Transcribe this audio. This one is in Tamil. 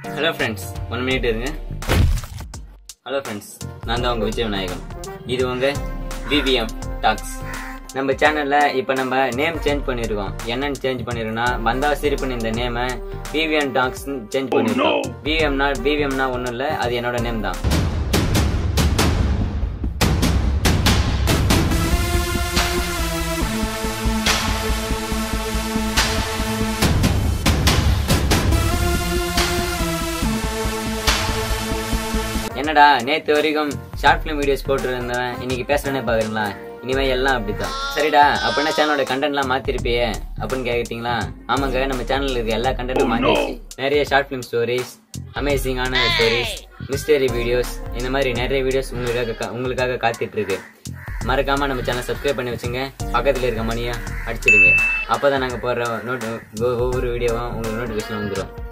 ஹலோ ஃப்ரெண்ட்ஸ் ஒன் மினிட் இருங்க ஹலோ ஃப்ரெண்ட்ஸ் நான் தான் உங்கள் விஜய் விநாயகம் இது உங்கள் விவிஎம் டாக்ஸ் நம்ம சேனலில் இப்போ நம்ம நேம் சேஞ்ச் பண்ணியிருக்கோம் என்னன்னு சேஞ்ச் பண்ணிருக்கோம்னா வந்தா சிரிப்புன்னு இந்த நேமை விவிஎம் டாக்ஸ்னு சேஞ்ச் பண்ணியிருக்கோம் விவிஎம்னா விவிஎம்னா ஒன்றும் இல்லை அது என்னோட நேம் தான் என்னடா நேத்து வரைக்கும் ஷார்ட் ஃபிலிம் வீடியோஸ் போட்டுருந்தேன் இன்னைக்கு பேசுறேனே பாக்குறீங்களா இனிமே எல்லாம் அப்படித்தான் சரிடா அப்படின்னா சேனலோட கண்டென்ட்லாம் மாத்திருப்பியே அப்படின்னு கேட்டீங்களா ஆமாங்க நம்ம சேனல்ல இருக்க எல்லா கண்டென்ட்டும் மாத்திருச்சு நிறைய ஷார்ட் ஃபிலிம் ஸ்டோரிஸ் அமேசிங்கான ஸ்டோரிஸ் மிஸ்டரி வீடியோஸ் இந்த மாதிரி நிறைய வீடியோஸ் உங்களுக்காக கா- உங்களுக்காக காத்துட்டு இருக்கு மறக்காம நம்ம சேனல் சப்ஸ்கிரைப் பண்ணி வச்சுங்க பக்கத்துல இருக்க மணியா அடிச்சிடுங்க அப்பதான் நாங்க போடுற நோட் ஒவ்வொரு வீடியோவும் உங்களுக்கு நோட்டிஃபிகேஷன் வந்துடும்